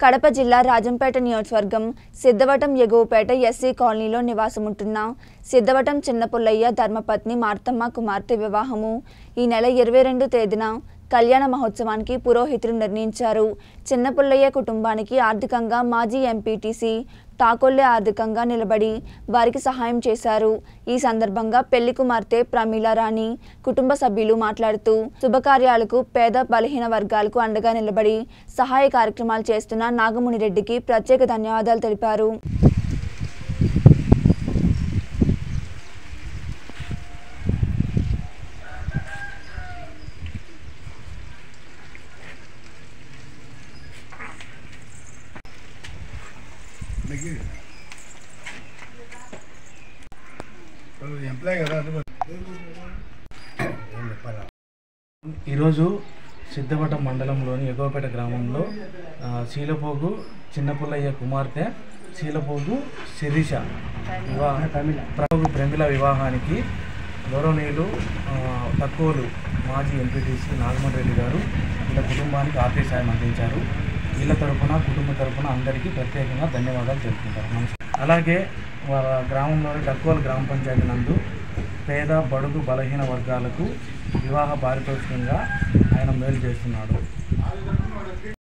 కడప జిల్లా రాజంపేట నియోజకవర్గం సిద్ధవటం ఎగువపేట ఎస్సీ కాలనీలో నివాసముంటున్న సిద్ధవటం చిన్నపుల్లయ్య ధర్మపత్ని మార్తమ్మ కుమార్తె వివాహము ఈ నెల ఇరవై రెండు తేదీన కళ్యాణ మహోత్సవానికి పురోహితులు నిర్ణయించారు చిన్నపుల్లయ్య కుటుంబానికి ఆర్థికంగా మాజీ ఎంపీటీసీ టాకొల్లే ఆర్థికంగా నిలబడి వారికి సహాయం చేశారు ఈ సందర్భంగా పెళ్లి కుమార్తె ప్రమీల రాణి కుటుంబ సభ్యులు మాట్లాడుతూ శుభకార్యాలకు పేద బలహీన వర్గాలకు అండగా నిలబడి సహాయ కార్యక్రమాలు చేస్తున్న నాగముని రెడ్డికి ప్రత్యేక ధన్యవాదాలు తెలిపారు ఎంప్లాయ్ కదా అది ఏం చెప్పాలా ఈరోజు సిద్ధవటం మండలంలోని ఎగవపేట గ్రామంలో ఆ, శీలపోగు చిన్నపుల్లయ్య కుమార్తె శీలపోగు శిరీష వివాహ ప్రభు ప్రమిళ వివాహానికి గౌరవనీయులు ఆ, తక్కువలు మాజీ ఎంపీటీసీ నాగమోహన్ రెడ్డి గారు వీళ్ళ కుటుంబానికి ఆర్థిక సాయం అందించారు వీళ్ళ తరపున కుటుంబ తరపున అందరికీ ప్రత్యేకంగా ధన్యవాదాలు తెలుపుకుంటారు నమస్కారం అలాగే వాళ్ళ గ్రామంలోని తక్కువ గ్రామ పంచాయతీ నందు పేద బడుగు బలహీన వర్గాలకు వివాహ పారితోషికంగా ఆయన మేలు చేస్తున్నాడు